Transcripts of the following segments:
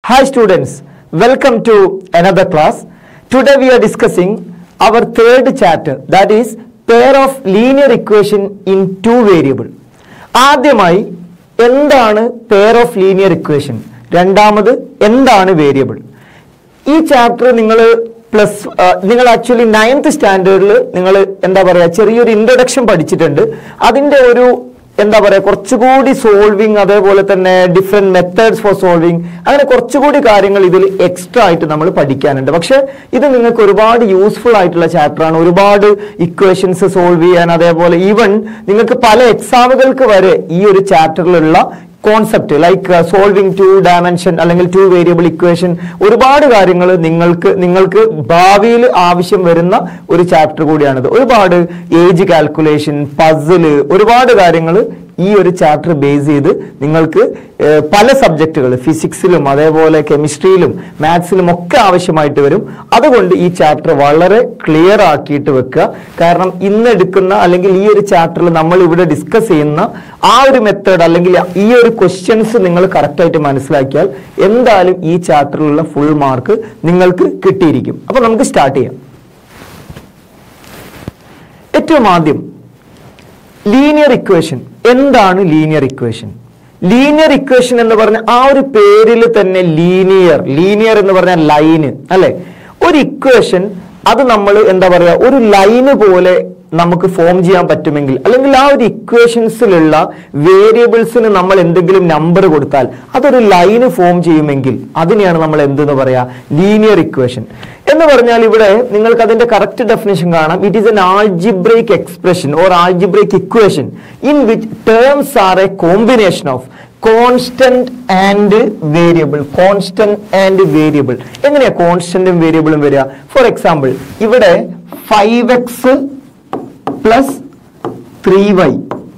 Hi students, welcome to another class. Today we are discussing our third chapter that is pair of linear equation in two variable. ആദ്യമായി എന്താണ് pair of linear equation രണ്ടാമത് എന്താണ് variable ഈ chapter നിങ്ങൾ plus നിങ്ങൾ actually ninth സ്റ്റാൻഡേർഡിൽ നിങ്ങൾ എന്താ പറയുക ചെറിയൊരു ഇൻട്രൊഡക്ഷൻ പഠിച്ചിട്ടുണ്ട് അതിൻ്റെ ഒരു എന്താ പറയുക കുറച്ചുകൂടി സോൾവിങ് അതേപോലെ തന്നെ ഡിഫറെൻറ്റ് മെത്തേഡ്സ് ഫോർ സോൾവിങ് അങ്ങനെ കുറച്ചുകൂടി കാര്യങ്ങൾ ഇതിൽ എക്സ്ട്രാ ആയിട്ട് നമ്മൾ പഠിക്കാനുണ്ട് പക്ഷെ ഇത് നിങ്ങൾക്ക് ഒരുപാട് യൂസ്ഫുൾ ആയിട്ടുള്ള ചാപ്റ്ററാണ് ഒരുപാട് ഇക്വേഷൻസ് സോൾവ് ചെയ്യാൻ അതേപോലെ ഈവൻ നിങ്ങൾക്ക് പല എക്സാമുകൾക്ക് വരെ ഈ ഒരു ചാപ്റ്ററിലുള്ള concept like solving two dimension അല്ലെങ്കിൽ ടു വേരിയബിൾ ഇക്വേഷൻ ഒരുപാട് കാര്യങ്ങൾ നിങ്ങൾക്ക് നിങ്ങൾക്ക് ഭാവിയിൽ ആവശ്യം വരുന്ന ഒരു ചാപ്റ്റർ കൂടിയാണിത് ഒരുപാട് ഏജ് കാൽക്കുലേഷൻ പസില് ഒരുപാട് കാര്യങ്ങൾ ഈ ഒരു ചാപ്റ്റർ ബേസ് ചെയ്ത് നിങ്ങൾക്ക് ഏഹ്, പല സബ്ജക്റ്റുകൾ ഫിസിക്സിലും അതേപോലെ കെമിസ്ട്രിയിലും മാത്സിലും ഒക്കെ ആവശ്യമായിട്ട് വരും അതുകൊണ്ട് ഈ ചാപ്റ്റർ വളരെ ക്ലിയർ ആക്കിയിട്ട് വെക്കുക കാരണം ഇന്ന് എടുക്കുന്ന അല്ലെങ്കിൽ ഈ ഒരു ചാപ്റ്ററിൽ നമ്മൾ ഇവിടെ ഡിസ്കസ് ചെയ്യുന്ന ആ ഒരു മെത്തേഡ് അല്ലെങ്കിൽ ഈ ഒരു ക്വസ്റ്റ്യൻസ് നിങ്ങൾ കറക്റ്റായിട്ട് മനസ്സിലാക്കിയാൽ എന്തായാലും ഈ ചാപ്റ്ററിലുള്ള ഫുൾ മാർക്ക് നിങ്ങൾക്ക് കിട്ടിയിരിക്കും അപ്പൊ നമുക്ക് സ്റ്റാർട്ട് ചെയ്യാം ഏറ്റവും ആദ്യം ലീനിയർ ഇക്വേഷൻ എന്താണ് ലീനിയർ ഇക്വേഷൻ ലീനിയർ ഇക്വേഷൻ എന്ന് പറഞ്ഞ ആ ഒരു പേരിൽ തന്നെ ലീനിയർ ലീനിയർ എന്ന് പറഞ്ഞാൽ ലൈന് അല്ലെ ഒരു ഇക്വേഷൻ അത് നമ്മൾ എന്താ പറയാ ഒരു ലൈന് പോലെ നമുക്ക് ഫോം ചെയ്യാൻ പറ്റുമെങ്കിൽ അല്ലെങ്കിൽ ആ ഒരു ഇക്വേഷൻസിലുള്ള വേരിയബിൾസിന് നമ്മൾ എന്തെങ്കിലും നമ്പർ കൊടുത്താൽ അതൊരു ലൈന് ഫോം ചെയ്യുമെങ്കിൽ അതിനെയാണ് നമ്മൾ എന്തെന്ന് പറയാ ലീനിയർ ഇക്വേഷൻ എന്ന് പറഞ്ഞാൽ ഇവിടെ നിങ്ങൾക്ക് അതിന്റെ കറക്റ്റ് ഡെഫിനേഷൻ കാണാം it is an algebraic expression or algebraic equation in which terms are a combination of constant and variable constant and variable എങ്ങനെയാ കോൺസ്റ്റന്റും വേരിയബിളും വരിക ഫോർ എക്സാമ്പിൾ ഇവിടെ five X plus three Y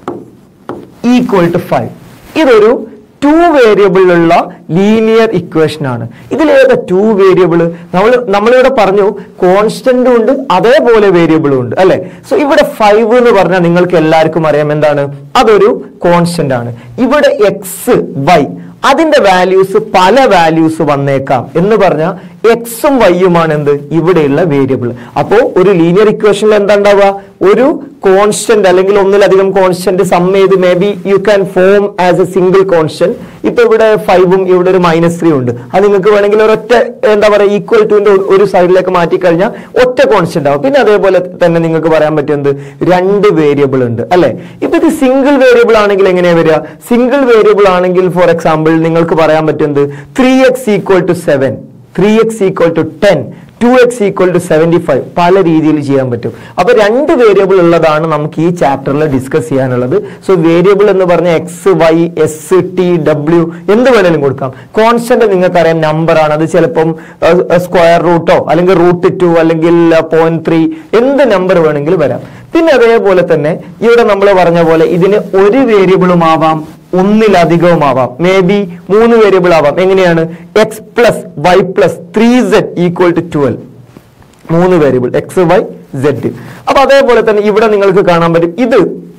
equal to five ഇതൊരു two വേരിയബിളിലുള്ള linear equation ആണ് ഇതിൽ ഏതാ ടു വേരിയബിൾ നമ്മൾ നമ്മളിവിടെ പറഞ്ഞു കോൺസ്റ്റന്റും ഉണ്ട് അതേപോലെ വേരിയബിളും ഉണ്ട് അല്ലെ സോ ഇവിടെ ഫൈവ് എന്ന് പറഞ്ഞാൽ നിങ്ങൾക്ക് എല്ലാവർക്കും അറിയാം എന്താണ് അതൊരു കോൺസ്റ്റന്റ് ആണ് ഇവിടെ എക്സ് വൈ അതിന്റെ വാല്യൂസ് പല വാല്യൂസ് വന്നേക്കാം എന്ന് പറഞ്ഞാൽ എക്സും വൈയുമാണ് എന്ത് ഇവിടെയുള്ള വേരിയബിൾ അപ്പോ ഒരു ലീനിയർ ഇക്വേഷനിൽ എന്താ ഉണ്ടാവുക ഒരു കോൺസ്റ്റന്റ് അല്ലെങ്കിൽ ഒന്നിലധികം കോൺസ്റ്റന്റ് സം ചെയ്ത് maybe you can form as a single constant ഇപ്പൊ ഇവിടെ ഫൈവും ഇവിടെ ഒരു മൈനസ് ത്രീ ഉണ്ട് അത് നിങ്ങൾക്ക് വേണമെങ്കിൽ ഒരൊറ്റ എന്താ പറയുക ഈക്വൽ ടുവിന്റെ ഒരു സൈഡിലേക്ക് മാറ്റി കഴിഞ്ഞാൽ ഒറ്റ കോൺസ്റ്റന്റ് ആവും പിന്നെ അതേപോലെ തന്നെ നിങ്ങൾക്ക് പറയാൻ പറ്റുന്നത് രണ്ട് വേരിയബിൾ ഉണ്ട് അല്ലെ ഇപ്പൊ ഇത് സിംഗിൾ വേരിയബിൾ ആണെങ്കിൽ എങ്ങനെയാ വരിക സിംഗിൾ വേരിയബിൾ ആണെങ്കിൽ ഫോർ എക്സാമ്പിൾ നിങ്ങൾക്ക് പറയാൻ പറ്റുന്നത് three X equal to seven three X equal to ten two X equal to seventy five പല രീതിയിൽ ചെയ്യാൻ പറ്റും അപ്പൊ രണ്ട് വേരിയബിൾ ഉള്ളതാണ് നമുക്ക് ഈ ചാപ്റ്ററിൽ ഡിസ്കസ് ചെയ്യാനുള്ളത് സോ വേരിയബിൾ എന്ന് പറഞ്ഞ X Y S T W എന്ത് വേണേലും കൊടുക്കാം കോൺസ്റ്റന്റ് നിങ്ങൾക്കറിയാം നമ്പർ ആണ് അത് ചിലപ്പം സ്ക്വയർ റൂട്ടോ അല്ലെങ്കിൽ റൂട്ട് ടു അല്ലെങ്കിൽ പോയിന്റ് ത്രീ എന്ത് നമ്പർ വേണമെങ്കിലും വരാം പിന്നെ അതേപോലെ തന്നെ ഇവിടെ നമ്മൾ പറഞ്ഞ പോലെ ഇതിന് ഒരു വേരിയബിളും ആവാം ഒന്നിലധികവും ആവാം മേ ബി മൂന്ന് വേരിയബിൾ ആവാം എങ്ങനെയാണ് X plus Y plus three Z equal to twelve മൂന്ന് വേരിയബിൾ എക്സ് വൈ സെഡ് അപ്പൊ അതേപോലെ തന്നെ ഇവിടെ നിങ്ങൾക്ക് കാണാൻ പറ്റും ഇത്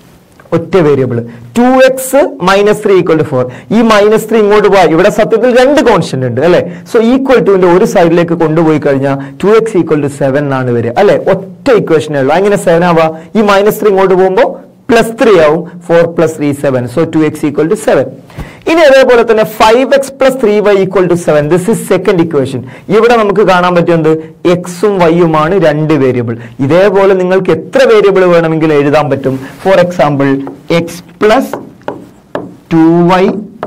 ഒറ്റ variable two X minus three equal to four ഈ മൈനസ് ത്രീ ഇങ്ങോട്ട് പോയി ഇവിടെ സത്യത്തിൽ രണ്ട് കോൺസ്റ്റന്റ് ഉണ്ട് അല്ലെ സോ ഈക്വൽ ടുവിന്റെ ഒരു സൈഡിലേക്ക് കൊണ്ടുപോയി കഴിഞ്ഞാൽ two X equal to seven ആണ് വരിക അല്ലെ ഒറ്റ ഇക്വേഷനേ ഉള്ളൂ അങ്ങനെ സെവൻ ആവാ ഈ മൈനസ് ത്രീ ഇങ്ങോട്ട് പോകുമ്പോൾ പ്ലസ് ത്രീ ആവും four plus three seven so two X equal to seven ഇനി അതേപോലെ തന്നെ five X plus three Y equal to seven this is second equation ഇവിടെ നമുക്ക് കാണാൻ പറ്റുന്നത് എക്സും വൈയുമാണ് രണ്ട് വേരിയബിൾ ഇതേപോലെ നിങ്ങൾക്ക് എത്ര വേരിയബിൾ വേണമെങ്കിലും എഴുതാൻ പറ്റും for example X plus two Y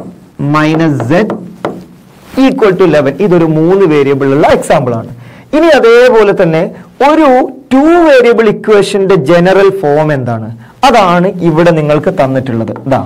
minus Z equal to eleven ഇതൊരു മൂന്ന് വേരിയബിൾ ഉള്ള എക്സാമ്പിൾ ആണ് ഇനി അതേപോലെ തന്നെ ഒരു ടു വേരിയബിൾ ഇക്വേഷന്റെ ജനറൽ ഫോം എന്താണ് അതാണ് ഇവിടെ നിങ്ങൾക്ക് തന്നിട്ടുള്ളത് ഇതാ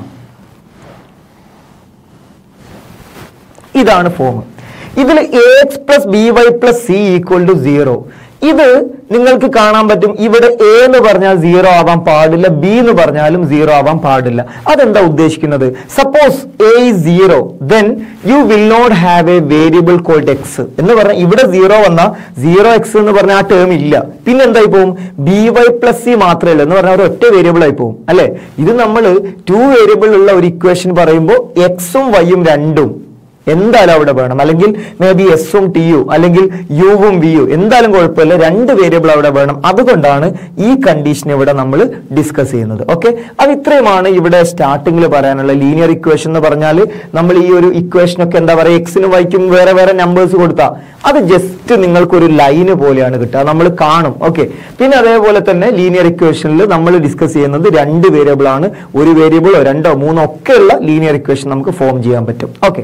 ഇതാണ് ഫോം ഇതിൽ A X plus B Y plus C equal to zero ഇത് നിങ്ങൾക്ക് കാണാൻ പറ്റും ഇവിടെ എ എന്ന് പറഞ്ഞാൽ സീറോ ആവാൻ പാടില്ല ബി എന്ന് പറഞ്ഞാലും സീറോ ആവാൻ പാടില്ല അതെന്താ ഉദ്ദേശിക്കുന്നത് suppose A zero then you will not have a variable called X എന്ന് പറഞ്ഞാൽ ഇവിടെ സീറോ വന്നാൽ സീറോ എക്സ് എന്ന് പറഞ്ഞാൽ ആ ടേം ഇല്ല പിന്നെ എന്തായി പോകും ബി വൈ പ്ലസ് സി മാത്രമേ ഉള്ളൂ എന്ന് പറഞ്ഞാൽ ഒരു ഒറ്റ വേരിയബിൾ ആയി പോകും അല്ലെ ഇത് നമ്മൾ ടു വേരിയബിൾ ഉള്ള ഒരു ഇക്വേഷൻ പറയുമ്പോൾ എക്സും വൈയും രണ്ടും എന്തായാലും അവിടെ വേണം അല്ലെങ്കിൽ മേ ബി എസും ടിയും അല്ലെങ്കിൽ യുവും വിയും എന്തായാലും കുഴപ്പമില്ല രണ്ട് വേരിയബിൾ അവിടെ വേണം അതുകൊണ്ടാണ് ഈ കണ്ടീഷൻ ഇവിടെ നമ്മൾ ഡിസ്കസ് ചെയ്യുന്നത് ഓക്കെ അത് ഇത്രയുമാണ് ഇവിടെ സ്റ്റാർട്ടിങ്ങിൽ പറയാനുള്ള ലീനിയർ ഇക്വേഷൻ എന്ന് പറഞ്ഞാൽ നമ്മൾ ഈ ഒരു ഇക്വേഷൻ ഒക്കെ എന്താ പറയുക എക്സിനും വൈക്കും വേറെ വേറെ നമ്പേഴ്സ് കൊടുത്താൽ അത് ജസ്റ്റ് നിങ്ങൾക്കൊരു ലൈന് പോലെയാണ് കിട്ടുക നമ്മൾ കാണും ഓക്കെ പിന്നെ അതേപോലെ തന്നെ ലീനിയർ ഇക്വേഷനിൽ നമ്മൾ ഡിസ്കസ് ചെയ്യുന്നത് രണ്ട് വേരിയബിൾ ആണ് ഒരു വേരിയബിളോ രണ്ടോ മൂന്നോ ഒക്കെയുള്ള ലീനിയർ ഇക്വേഷൻ നമുക്ക് ഫോം ചെയ്യാൻ പറ്റും ഓക്കെ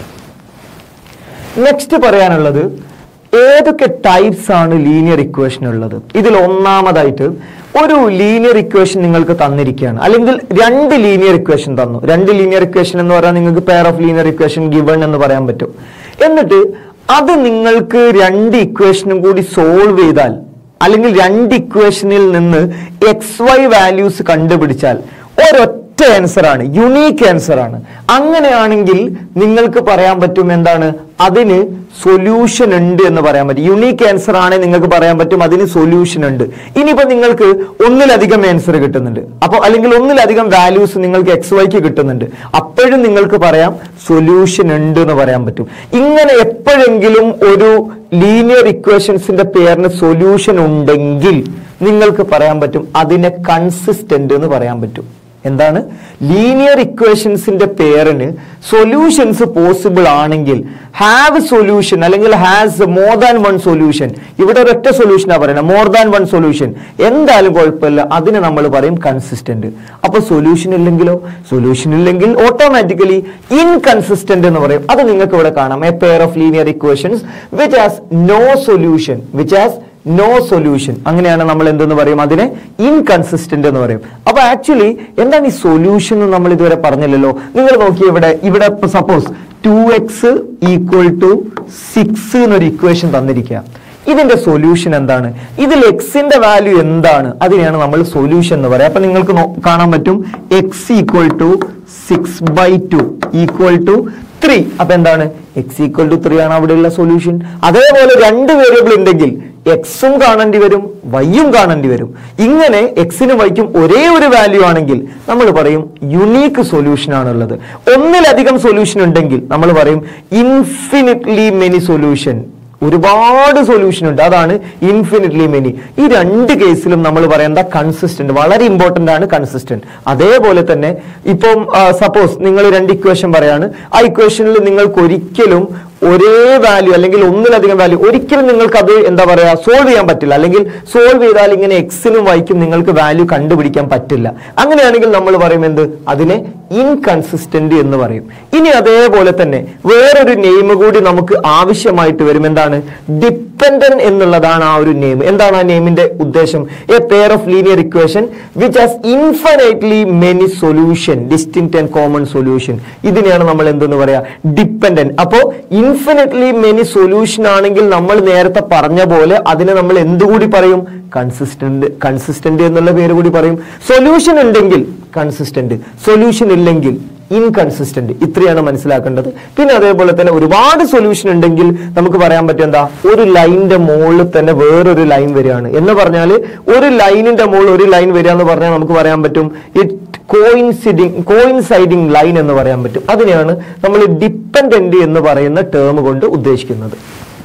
നെക്സ്റ്റ് പറയാനുള്ളത് ഏതൊക്കെ ടൈപ്സ് ആണ് ലീനിയർ ഇക്വേഷൻ ഉള്ളത് ഇതിൽ ഒന്നാമതായിട്ട് ഒരു ലീനിയർ ഇക്വേഷൻ നിങ്ങൾക്ക് തന്നിരിക്കുകയാണ് അല്ലെങ്കിൽ രണ്ട് ലീനിയർ ഇക്വേഷൻ തന്നു രണ്ട് ലീനിയർ ഇക്വേഷൻ എന്ന് പറയാൻ നിങ്ങൾക്ക് pair of linear equation given എന്ന് പറയാൻ പറ്റും എന്നിട്ട് അത് നിങ്ങൾക്ക് രണ്ട് ഇക്വേഷനും കൂടി സോൾവ് ചെയ്താൽ അല്ലെങ്കിൽ രണ്ട് ഇക്വേഷനിൽ നിന്ന് എക്സ് വൈ വാല്യൂസ് കണ്ടുപിടിച്ചാൽ ഒരൊറ്റ ആൻസർ ആണ് യുണീക്ക് ആൻസർ ആണ് അങ്ങനെയാണെങ്കിൽ നിങ്ങൾക്ക് പറയാൻ പറ്റും എന്താണ് അതിന് സൊല്യൂഷൻ ഉണ്ട് എന്ന് പറയാൻ പറ്റും യുണീക്ക് ആൻസർ ആണ് നിങ്ങൾക്ക് പറയാൻ പറ്റും അതിന് സൊല്യൂഷൻ ഉണ്ട് ഇനിയിപ്പോ നിങ്ങൾക്ക് ഒന്നിലധികം ആൻസർ കിട്ടുന്നുണ്ട് അപ്പോൾ അല്ലെങ്കിൽ ഒന്നിലധികം വാല്യൂസ് നിങ്ങൾക്ക് എക്സ് വൈക്ക് കിട്ടുന്നുണ്ട് അപ്പോഴും നിങ്ങൾക്ക് പറയാം സൊല്യൂഷൻ ഉണ്ട് എന്ന് പറയാൻ പറ്റും ഇങ്ങനെ എപ്പോഴെങ്കിലും ഒരു ലീനിയർ ഇക്വേഷൻസിന്റെ പേരിന് സൊല്യൂഷൻ ഉണ്ടെങ്കിൽ നിങ്ങൾക്ക് പറയാൻ പറ്റും അതിനെ കൺസിസ്റ്റന്റ് എന്ന് പറയാൻ പറ്റും എന്താണ് ലീനിയർ ഇക്വേഷൻസിന്റെ പേരിന് സൊല്യൂഷൻസ് പോസിബിൾ ആണെങ്കിൽ ഹാവ് സൊല്യൂഷൻ അല്ലെങ്കിൽ has more than one solution ഇവിടെ ഒരൊറ്റ സൊല്യൂഷനാണ് പറയുന്നത് മോർ ദാൻ വൺ സൊല്യൂഷൻ എന്തായാലും കുഴപ്പമില്ല അതിന് നമ്മൾ പറയും കൺസിസ്റ്റന്റ് അപ്പൊ സൊല്യൂഷൻ ഇല്ലെങ്കിലോ സൊല്യൂഷൻ ഇല്ലെങ്കിൽ ഓട്ടോമാറ്റിക്കലി ഇൻകൺസിസ്റ്റന്റ് എന്ന് പറയും അത് നിങ്ങൾക്ക് ഇവിടെ കാണാം a pair of linear equations which has no solution which has no solution അങ്ങനെയാണ് നമ്മൾ എന്തെന്ന് പറയും അതിനെ ഇൻകൺസിസ്റ്റന്റ് എന്ന് പറയും അപ്പൊ ആക്ച്വലി എന്താണ് ഈ സൊല്യൂഷൻ എന്ന് നമ്മൾ ഇതുവരെ പറഞ്ഞില്ലല്ലോ നിങ്ങൾ നോക്കി ഇവിടെ ഇവിടെ suppose two X equal to six എന്നൊരു ഇക്വേഷൻ തന്നിരിക്കുക ഇതിന്റെ സൊല്യൂഷൻ എന്താണ് ഇതിൽ എക്സിന്റെ വാല്യൂ എന്താണ് അതിനെയാണ് നമ്മൾ സൊല്യൂഷൻ എന്ന് പറയുക അപ്പൊ നിങ്ങൾക്ക് നോ- കാണാൻ പറ്റും X equal to six by two equal to three അപ്പൊ എന്താണ് എക്സ് ഈക്വൽ ടു ത്രീ ആണ് അവിടെയുള്ള സൊല്യൂഷൻ അതേപോലെ രണ്ട് വേരിയബിൾ ഉണ്ടെങ്കിൽ എക്സും കാണേണ്ടി വരും വൈയും കാണേണ്ടി വരും ഇങ്ങനെ എക്സിനും വൈക്കും ഒരേ ഒരു വാല്യൂ ആണെങ്കിൽ നമ്മൾ പറയും യുണീക്ക് സൊല്യൂഷൻ ആണുള്ളത് ഒന്നിലധികം സൊല്യൂഷൻ ഉണ്ടെങ്കിൽ നമ്മൾ പറയും ഇൻഫിനിറ്റ്ലി മെനി സൊല്യൂഷൻ ഒരുപാട് സൊല്യൂഷൻ ഉണ്ട് അതാണ് ഇൻഫിനിറ്റ്ലി മെനി ഈ രണ്ട് കേസിലും നമ്മൾ പറയുന്ന കൺസിസ്റ്റന്റ് വളരെ ഇമ്പോർട്ടന്റ് ആണ് കൺസിസ്റ്റന്റ് അതേപോലെ തന്നെ ഇപ്പം സപ്പോസ് നിങ്ങൾ രണ്ട് ഇക്വേഷൻ പറയാണ് ആ ഇക്വേഷനിൽ നിങ്ങൾക്ക് ഒരിക്കലും ഒരേ വാല്യൂ അല്ലെങ്കിൽ ഒന്നിലധികം വാല്യൂ ഒരിക്കലും നിങ്ങൾക്ക് അത് എന്താ പറയാ സോൾവ് ചെയ്യാൻ പറ്റില്ല അല്ലെങ്കിൽ സോൾവ് ചെയ്താൽ ഇങ്ങനെ എക്സിനും വൈക്കും നിങ്ങൾക്ക് വാല്യൂ കണ്ടുപിടിക്കാൻ പറ്റില്ല അങ്ങനെയാണെങ്കിൽ നമ്മൾ പറയും എന്ത് അതിനെ ഇൻകൺസിസ്റ്റന്റ് എന്ന് പറയും ഇനി അതേപോലെ തന്നെ വേറൊരു നെയിം കൂടി നമുക്ക് ആവശ്യമായിട്ട് വരും എന്താണ് ഡിപ്പെൻഡന്റ് എന്നുള്ളതാണ് ആ ഒരു നെയിം എന്താണ് ആ നെയിമിന്റെ ഉദ്ദേശം a pair of linear equation which has infinitely many solution distinct and common solution ഇതിനെയാണ് നമ്മൾ എന്തെന്ന് പറയാ ഡിപ്പെൻഡന്റ് അപ്പോ ഇൻഫിനിറ്റ്ലി മെനി സൊല്യൂഷൻ ആണെങ്കിൽ നമ്മൾ നേരത്തെ പറഞ്ഞ പോലെ അതിനെ നമ്മൾ എന്തുകൂടി പറയും കൺസിസ്റ്റന്റ് കൺസിസ്റ്റന്റ് എന്നുള്ള പേര് കൂടി പറയും സൊല്യൂഷൻ ഉണ്ടെങ്കിൽ കൺസിസ്റ്റന്റ് സൊല്യൂഷൻ ഇല്ലെങ്കിൽ ഇൻകൺസിസ്റ്റന്റ് ഇത്രയാണ് മനസ്സിലാക്കേണ്ടത് പിന്നെ അതേപോലെ തന്നെ ഒരുപാട് സൊല്യൂഷൻ ഉണ്ടെങ്കിൽ നമുക്ക് പറയാൻ പറ്റും എന്താ ഒരു ലൈനിന്റെ മുകളിൽ തന്നെ വേറൊരു ലൈൻ വരികയാണ് എന്ന് പറഞ്ഞാൽ ഒരു ലൈനിന്റെ മുകളിൽ ഒരു ലൈൻ വരിക എന്ന് പറഞ്ഞാൽ നമുക്ക് പറയാൻ പറ്റും ഇറ്റ് കോയിൻസിഡിങ് കോയിൻസൈഡിങ് ലൈൻ എന്ന് പറയാൻ പറ്റും അതിനെയാണ് നമ്മൾ ഡിപ്പെൻഡന്റ് എന്ന് പറയുന്ന ടേം കൊണ്ട് ഉദ്ദേശിക്കുന്നത്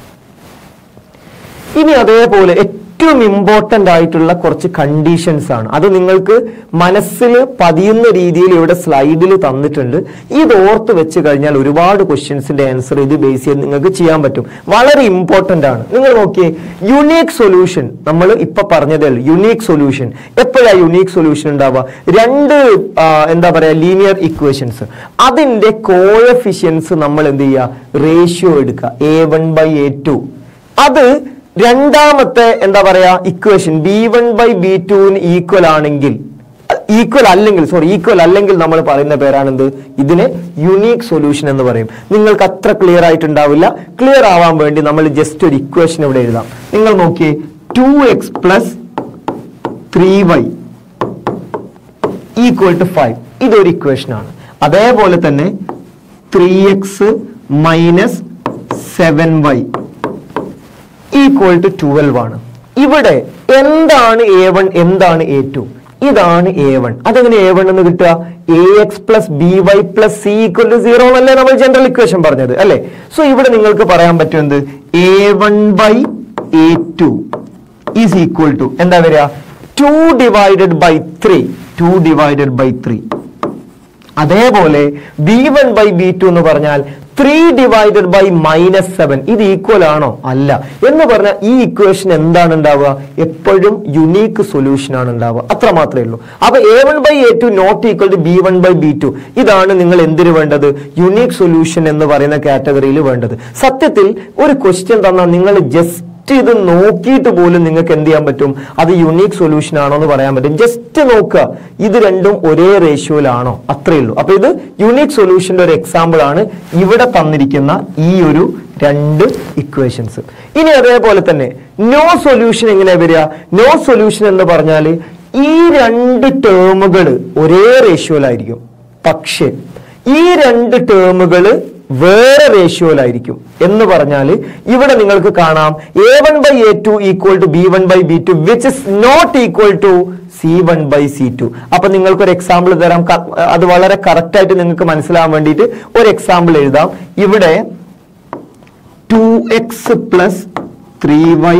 ഇനി അതേപോലെ ഏറ്റവും ഇമ്പോർട്ടന്റ് ആയിട്ടുള്ള കുറച്ച് കണ്ടീഷൻസ് ആണ് അത് നിങ്ങൾക്ക് മനസ്സിൽ പതിയുന്ന രീതിയിൽ ഇവിടെ സ്ലൈഡിൽ തന്നിട്ടുണ്ട് ഇത് ഓർത്ത് വെച്ച് കഴിഞ്ഞാൽ ഒരുപാട് ക്വസ്റ്റ്യൻസിന്റെ ആൻസർ ഇത് ബേസ് ചെയ്ത് നിങ്ങൾക്ക് ചെയ്യാൻ പറ്റും വളരെ ഇമ്പോർട്ടന്റ് ആണ് നിങ്ങൾ നോക്കിയേ യുണീക് സൊല്യൂഷൻ നമ്മൾ ഇപ്പൊ പറഞ്ഞതേ ഉള്ളൂ യുണീക് സൊല്യൂഷൻ എപ്പോഴാ യുണീക് സൊല്യൂഷൻ ഉണ്ടാവുക രണ്ട് ആ, എന്താ പറയാ ലീനിയർ ഇക്വേഷൻസ് അതിന്റെ കോയഫിഷ്യൻസ് നമ്മൾ എന്ത് ചെയ്യുക റേഷ്യോ എടുക്കുക A one by A two അത് രണ്ടാമത്തെ എന്താ പറയാ equation B one by B ടുവിന് ഈക്വൽ ആണെങ്കിൽ ഈക്വൽ അല്ലെങ്കിൽ സോറി ഈക്വൽ അല്ലെങ്കിൽ നമ്മൾ പറയുന്ന പേരാണെന്ത് ഇതിനെ യുണീക് സൊല്യൂഷൻ എന്ന് പറയും നിങ്ങൾക്ക് അത്ര ക്ലിയർ ആയിട്ടുണ്ടാവില്ല ക്ലിയർ ആവാൻ വേണ്ടി നമ്മൾ ജസ്റ്റ് ഒരു ഇക്വേഷൻ ഇവിടെ എഴുതാം നിങ്ങൾ നോക്കിയേ two X plus three Y equal to five ഇതൊരു ഇക്വേഷൻ ആണ് അതേപോലെ തന്നെ three X minus seven Y equal to twelve ആണ് ഇവിടെ എന്താണ് എ വൺ എന്താണ് എ ടു ഇതാണ് എ വൺ അതെങ്ങനെ എ വൺ എന്ന് കിട്ടുക A X plus B Y plus C equal to zero എന്നല്ലേ നമ്മൾ ജനറൽ ഇക്വേഷൻ പറഞ്ഞത് അല്ലെ സോ ഇവിടെ നിങ്ങൾക്ക് പറയാൻ പറ്റും എന്ത് A one by A two is equal to എന്താ വരിക two divided by three two divided by three അതേപോലെ B one by B two എന്ന് പറഞ്ഞാൽ three divided by minus seven ഇത് ഈക്വൽ ആണോ അല്ല എന്ന് പറഞ്ഞാൽ ഈ ഇക്വേഷൻ എന്താണ് ഉണ്ടാവുക എപ്പോഴും യുണീക്ക് സൊല്യൂഷൻ ആണ് ഉണ്ടാവുക അത്ര മാത്രമേ ഉള്ളൂ അപ്പൊ A one by A two not equal to B one by B two ഇതാണ് നിങ്ങൾ എന്തിനു വേണ്ടത് യുണീക്ക് സൊല്യൂഷൻ എന്ന് പറയുന്ന കാറ്റഗറിയിൽ വേണ്ടത് സത്യത്തിൽ ഒരു ക്വസ്റ്റ്യൻ തന്നാൽ നിങ്ങൾ ജസ്റ്റ് ജസ്റ്റ് ഇത് നോക്കിയിട്ട് പോലും നിങ്ങൾക്ക് എന്ത് ചെയ്യാൻ പറ്റും അത് യുണീക് സൊല്യൂഷൻ ആണോ എന്ന് പറയാൻ പറ്റും ജസ്റ്റ് നോക്കുക ഇത് രണ്ടും ഒരേ റേഷ്യോയിലാണോ അത്രേ ഉള്ളൂ അപ്പൊ ഇത് യുണീക് സൊല്യൂഷന്റെ ഒരു എക്സാമ്പിൾ ആണ് ഇവിടെ തന്നിരിക്കുന്ന ഈ ഒരു രണ്ട് ഇക്വേഷൻസ് ഇനി അതേപോലെ തന്നെ നോ സൊല്യൂഷൻ എങ്ങനെ വരിക നോ സൊല്യൂഷൻ എന്ന് പറഞ്ഞാൽ ഈ രണ്ട് ടേമുകൾ ഒരേ റേഷ്യോയിലായിരിക്കും പക്ഷേ ഈ രണ്ട് ടേമുകൾ വേറെ റേഷ്യോയിലായിരിക്കും എന്ന് പറഞ്ഞാൽ ഇവിടെ നിങ്ങൾക്ക് കാണാം A one by A two equal to B one by B two which is not equal to C one by C two അപ്പൊ നിങ്ങൾക്ക് ഒരു എക്സാമ്പിൾ തരാം ക- അത് വളരെ കറക്റ്റ് ആയിട്ട് നിങ്ങൾക്ക് മനസ്സിലാവാൻ വേണ്ടിയിട്ട് ഒരു എക്സാമ്പിൾ എഴുതാം ഇവിടെ two X plus three Y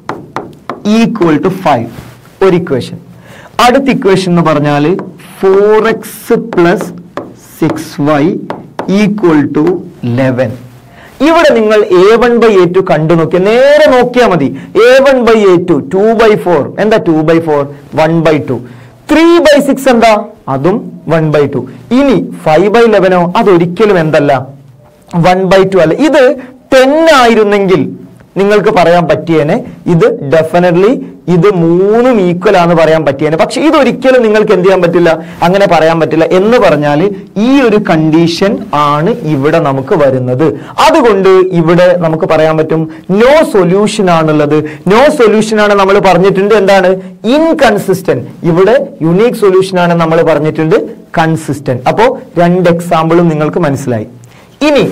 equal to five ഒരു ഇക്വേഷൻ അടുത്ത ഇക്വേഷൻ എന്ന് പറഞ്ഞാൽ four X plus six Y equal to eleven ഇവിടെ നിങ്ങൾ A one by A two കണ്ടു നോക്കിയ നേരെ നോക്കിയാൽ മതി A one by A two two by four എന്താ two by four one by two three by six എന്താ അതും വൺ ബൈ ടു ഇനി ഫൈവ് ബൈ ലെവനോ അതൊരിക്കലും എന്തല്ല വൺ ബൈ ടു അല്ല ഇത് ടെൻ ആയിരുന്നെങ്കിൽ നിങ്ങൾക്ക് പറയാൻ പറ്റിയേനെ ഇത് ഡെഫിനറ്റ്ലി ഇത് മൂന്നും ഈക്വൽ ആണെന്ന് പറയാൻ പറ്റിയേനെ പക്ഷെ ഇതൊരിക്കലും നിങ്ങൾക്ക് എന്ത് ചെയ്യാൻ പറ്റില്ല അങ്ങനെ പറയാൻ പറ്റില്ല എന്ന് പറഞ്ഞാൽ ഈ ഒരു കണ്ടീഷൻ ആണ് ഇവിടെ നമുക്ക് വരുന്നത് അതുകൊണ്ട് ഇവിടെ നമുക്ക് പറയാൻ പറ്റും നോ സൊല്യൂഷൻ ആണുള്ളത് നോ സൊല്യൂഷൻ ആണ് നമ്മൾ പറഞ്ഞിട്ടുണ്ട് എന്താണ് ഇൻകൺസിസ്റ്റന്റ് ഇവിടെ യുണീക് സൊല്യൂഷൻ ആണ് നമ്മൾ പറഞ്ഞിട്ടുണ്ട് കൺസിസ്റ്റന്റ് അപ്പോ രണ്ട് എക്സാമ്പിളും നിങ്ങൾക്ക് മനസ്സിലായി ഇനി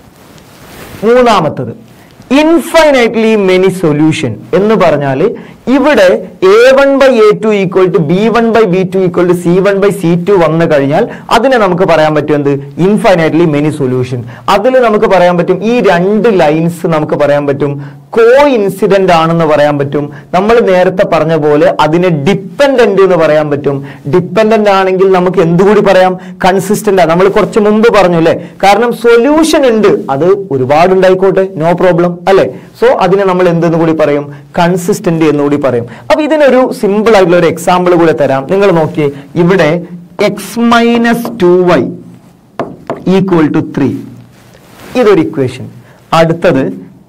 മൂന്നാമത്തത് ഇൻഫൈനൈറ്റ്ലി മെനി സൊല്യൂഷൻ എന്ന് പറഞ്ഞാൽ ഇവിടെ A one by A two equal to B one by B two equal to C one by C two വന്നു കഴിഞ്ഞാൽ അതിനെ നമുക്ക് പറയാൻ പറ്റും എന്ത് ഇൻഫൈനൈറ്റ്ലി മെനി സൊല്യൂഷൻ അതിൽ നമുക്ക് പറയാൻ പറ്റും ഈ രണ്ട് ലൈൻസ് നമുക്ക് പറയാൻ പറ്റും കോ ഇൻസിഡന്റ് ആണെന്ന് പറയാൻ പറ്റും നമ്മൾ നേരത്തെ പറഞ്ഞ പോലെ അതിനെ ഡിപ്പെൻഡന്റ് എന്ന് പറയാൻ പറ്റും ഡിപ്പെൻഡന്റ് ആണെങ്കിൽ നമുക്ക് എന്തുകൂടി പറയാം കൺസിസ്റ്റന്റ് ആണ് നമ്മൾ കുറച്ച് മുമ്പ് പറഞ്ഞു അല്ലെ കാരണം സൊല്യൂഷൻ ഉണ്ട് അത് ഒരുപാട് ഉണ്ടായിക്കോട്ടെ നോ പ്രോബ്ലം അല്ലെ സോ അതിനെ നമ്മൾ എന്തെന്ന് കൂടി പറയും കൺസിസ്റ്റന്റ് എന്ന് കൂടി പറയും അപ്പൊ ഇതിനൊരു സിമ്പിൾ ആയിട്ടുള്ള ഒരു എക്സാമ്പിൾ കൂടെ തരാം നിങ്ങൾ നോക്കിയേ ഇവിടെ X minus two Y equal to three ഇതൊരു ഇക്വേഷൻ അടുത്തത്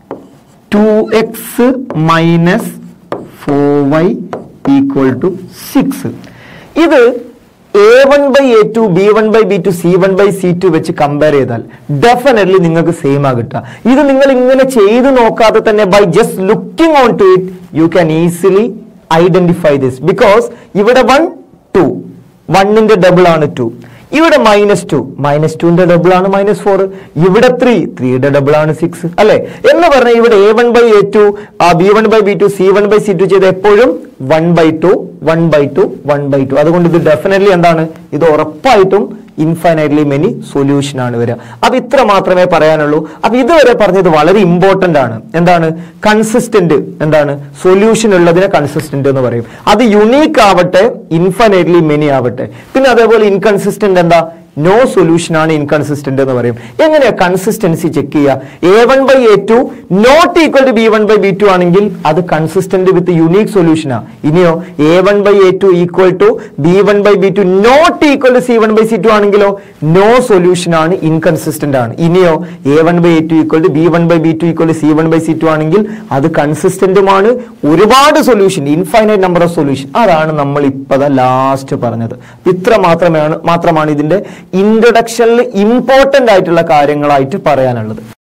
two X minus four Y equal to six ഇത് A one by A two B one by B two C one by C two വെച്ച് compare ചെയ്താൽ definitely നിങ്ങൾക്ക് same ആ കിട്ടുക ഇത് നിങ്ങൾ ഇങ്ങനെ ചെയ്തു നോക്കാതെ തന്നെ by just looking on to it you can easily identify this because ഇവിടെ വൺ ടു വണ്ണിന്റെ ഡബിൾ ആണ് ടു ഇവിടെ മൈനസ് ടു മൈനസ് ടുവിന്റെ ഡബിൾ ആണ് മൈനസ് ഫോർ ഇവിടെ ത്രീ ത്രീയുടെ ഡബിൾ ആണ് സിക്സ് അല്ലെ എന്ന് പറഞ്ഞാൽ ഇവിടെ A one by A two B one by B two C one by C two ചെയ്ത് എപ്പോഴും one by two one by two one by two അതുകൊണ്ട് ഇത് ഡെഫിനറ്റ്ലി എന്താണ് ഇത് ഉറപ്പായിട്ടും ഇൻഫൈനൈറ്റ്ലി മെനി സൊല്യൂഷൻ ആണ് വരിക അപ്പൊ ഇത്ര മാത്രമേ പറയാനുള്ളൂ അപ്പൊ ഇതുവരെ പറഞ്ഞത് വളരെ ഇമ്പോർട്ടന്റ് ആണ് എന്താണ് കൺസിസ്റ്റന്റ് എന്താണ് സൊല്യൂഷൻ ഉള്ളതിനെ കൺസിസ്റ്റന്റ് എന്ന് പറയും അത് യുണീക്ക് ആവട്ടെ ഇൻഫൈനൈറ്റ്ലി മെനി ആവട്ടെ പിന്നെ അതേപോലെ ഇൻകൺസിസ്റ്റന്റ് എന്താ നോ സൊല്യൂഷൻ ആണ് ഇൻകൺസിസ്റ്റന്റ് എന്ന് പറയും എങ്ങനെയാ കൺസിസ്റ്റൻസി ചെക്ക് ചെയ്യുക A one by A two not equal to B one by B two ആണെങ്കിൽ അത് കൺസിസ്റ്റന്റ് വിത്ത് യുണീക് സൊല്യൂഷനാ ഇനിയോ A one by A two equal to B one by B two not equal to C one by C two ആണെങ്കിലോ no solution ആണ് inconsistent ആണ് ഇനിയോ A one by A two equal to B one by B two equal to C one by C two ആണെങ്കിൽ അത് കൺസിസ്റ്റന്റുമാണ് ഒരുപാട് solution infinite number of solution അതാണ് നമ്മൾ ഇപ്പതാ ലാസ്റ്റ് പറഞ്ഞത് ഇത്ര മാത്രമാണ് മാത്രമാണ് ഇതിന്റെ ഇൻട്രൊഡക്ഷനിൽ ഇമ്പോർട്ടന്റ് ആയിട്ടുള്ള കാര്യങ്ങളായിട്ട് പറയാനുള്ളത്